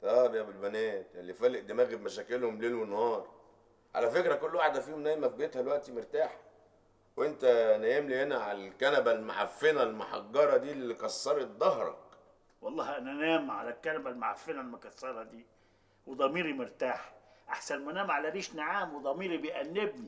طب يا ابو البنات اللي فالق دماغي بمشاكلهم ليل ونهار على فكره كل واحده فيهم نايمه في بيتها دلوقتي مرتاحه وانت نايم لي هنا على الكنبه المعفنه المحجره دي اللي كسرت ظهرك والله انا نام على الكنبه المعفنه المكسره دي وضميري مرتاح احسن ما انام على ريش نعام وضميري بيأنبني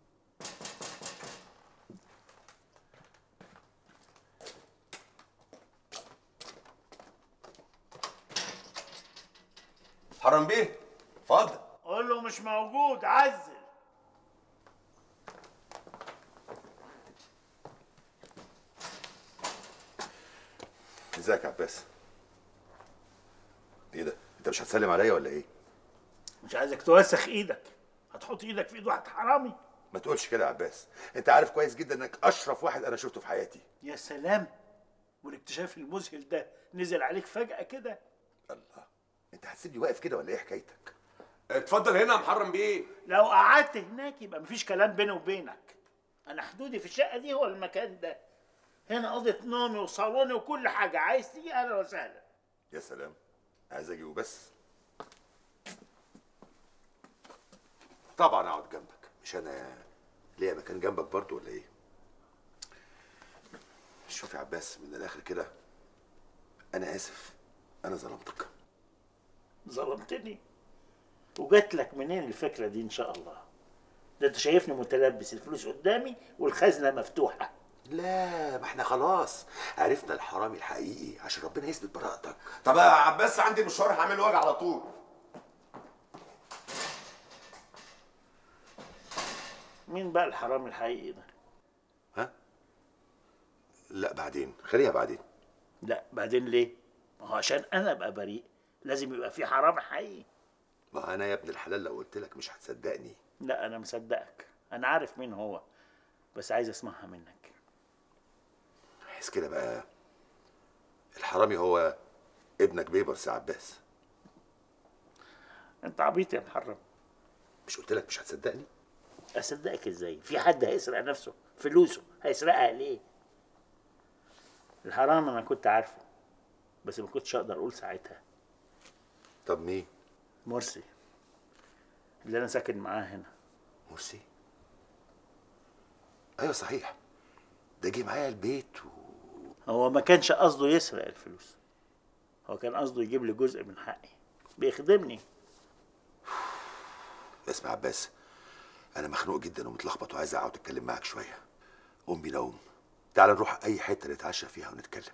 حرام بيه اتفضل قول له مش موجود عزل ازيك يا عباس ايه ده انت مش هتسلم عليا ولا ايه مش عايزك توسخ ايدك هتحط ايدك في ايد واحد حرامي ما تقولش كده يا عباس انت عارف كويس جدا انك اشرف واحد انا شفته في حياتي يا سلام والاكتشاف المذهل ده نزل عليك فجأة كده الله انت هتسيبني واقف كده ولا ايه حكايتك اتفضل هنا يا محرم بيه لو قعدت هناك يبقى مفيش كلام بيني وبينك انا حدودي في الشقة دي هو المكان ده هنا أوضة نومي وصالوني وكل حاجة عايز تيجي أهلا وسهلا يا سلام عايز اجي وبس طبعا اقعد جنبك مش انا ليا مكان جنبك برضو ولا ايه شوف يا عباس من الاخر كده انا اسف انا ظلمتك ظلمتني وجات لك منين الفكرة دي إن شاء الله ده أنت شايفني متلبس الفلوس قدامي والخزنة مفتوحة لا ما احنا خلاص عرفنا الحرامي الحقيقي عشان ربنا يثبت براءتك طب يا عباس عندي مشوار هعمل واجي على طول مين بقى الحرامي الحقيقي ده؟ ها لا بعدين خليها بعدين لا بعدين ليه؟ ما هو عشان أنا أبقى بريء لازم يبقى في حرامي حقيقي ما انا يا ابن الحلال لو قلت لك مش هتصدقني لا أنا مصدقك أنا عارف مين هو بس عايز أسمعها منك احس كده بقى الحرامي هو ابنك بيبرس يا عباس أنت عبيط يا محرم مش قلت لك مش هتصدقني أصدقك إزاي؟ في حد هيسرق نفسه فلوسه هيسرقها ليه؟ الحرام أنا كنت عارفه بس ما كنتش أقدر أقول ساعتها طب مين مرسي اللي أنا ساكن معاه هنا مرسي ايوه صحيح ده جه معايا البيت و... هو ما كانش قصده يسرق الفلوس هو كان قصده يجيب لي جزء من حقي بيخدمني اسمع يا عباس انا مخنوق جدا ومتلخبط وعايز اقعد اتكلم معاك شويه قوم بينا قوم تعال نروح اي حته نتعشى فيها ونتكلم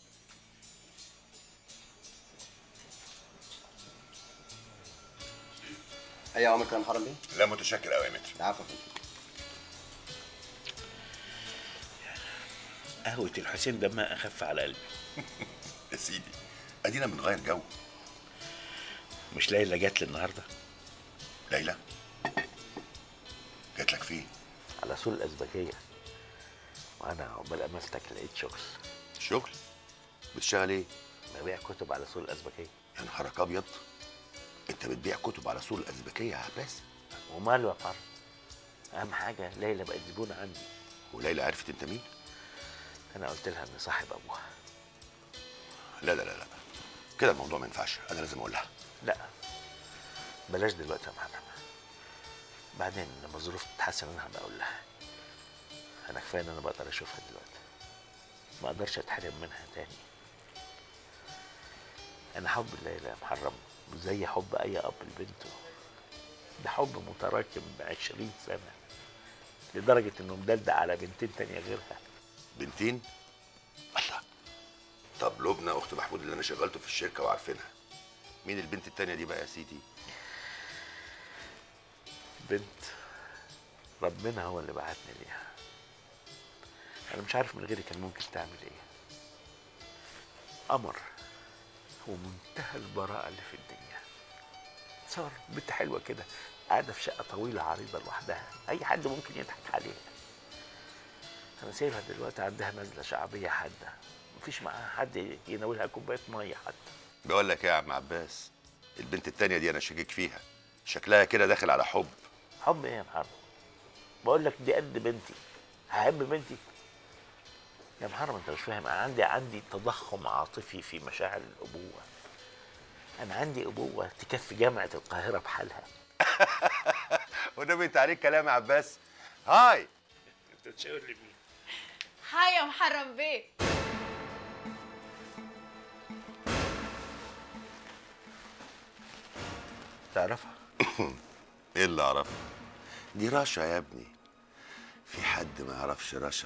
اي عمر كان حرام بيه لا متشكر قوي يا متر العفو يا فندم قهوة الحسين دمها أخف على قلبي يا سيدي ادينا بنغير جو مش ليلى جات لي النهارده ليلى جات لك فين على سوق الأزبكية وأنا عقبال أمستك لقيت شغل شغل بتشتغل ايه ببيع كتب على سوق الأزبكية يا نهارك ابيض انت بتبيع كتب على سوق الازبكيه يا عباس وماله يا محرم أهم حاجة ليلى بقت زبونة عندي وليلى عرفت انت مين أنا قلت لها إن صاحب أبوها لا لا لا لا كده الموضوع ما ينفعش انا لازم اقول لها لا بلاش دلوقتي يا محرم بعدين لما الظروف تتحسن أنا هبقى أقول لها أنا كفاية إن أنا بقدر أشوفها دلوقتي ما أقدرش أتحرم منها تاني أنا حب ليلى يا محرم زي حب أي أب لبنته ده حب متراكم بعشرين سنة لدرجة إنه مدلدق على بنتين تانية غيرها بنتين الله طب لبنى اخت محمود اللي انا شغلته في الشركه وعارفينها مين البنت التانية دي بقى يا سيدي بنت ربنا هو اللي بعتني ليها انا مش عارف من غيري كان ممكن تعمل ايه قمر ومنتهى البراءة اللي في الدنيا تصور بنت حلوة كده قاعدة في شقة طويلة عريضة لوحدها أي حد ممكن يضحك عليها أنا سايبها دلوقتي عندها نزلة شعبية حادة مفيش معاها حد يناولها كوباية مية حتى بقول لك ايه يا عم عباس البنت التانية دي انا شاكك فيها شكلها كده داخل على حب حب ايه يا محمد بقول لك دي قد بنتي هحب بنتي يا محرم انت مش فاهم انا عندي عندي تضخم عاطفي في مشاعر الابوه انا عندي ابوه تكفي جامعه القاهره بحالها والنبي انت عليك كلام يا عباس هاي انت بتشاور لمين هاي يا محرم بيه تعرفها ايه اللي اعرفه دي رشا يا ابني في حد ما يعرفش رشا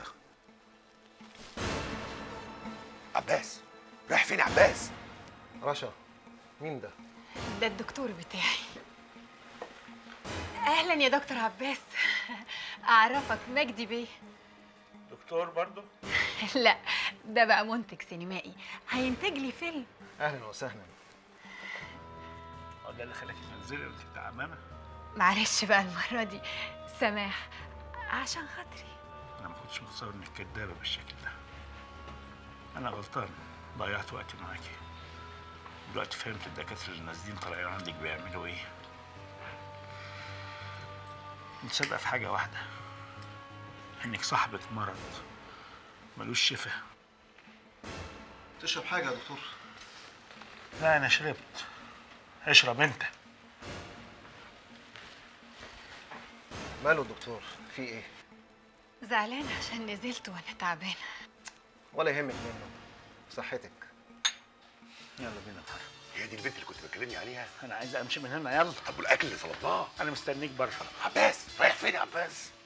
عباس رايح فين يا عباس رشا مين ده؟ ده الدكتور بتاعي اهلا يا دكتور عباس اعرفك مجدي بيه دكتور برضو لا ده بقى منتج سينمائي هينتج لي فيلم اهلا وسهلا هو ده اللي خلاك تنزلي وانت تعبانه معلش بقى المره دي سماح عشان خاطري انا ما كنتش متصور انك كدابه بالشكل ده انا غلطان ضيعت وقتي معاكي دلوقتي فهمت الدكاتره اللي نازلين طالعين عندك بيعملوا ايه متصدق في حاجه واحده انك صاحبه مرض ملوش شفا تشرب حاجه يا دكتور لا انا شربت اشرب انت ماله الدكتور في ايه زعلان عشان نزلت وانا تعبانه ولا يهمك منه صحتك يلا بينا نتحرك هي دي البنت اللي كنت بتكلمني عليها انا عايز امشي من هنا يلا طب والاكل اللي طلبناه انا مستنيك بره عباس رايح فين يا عباس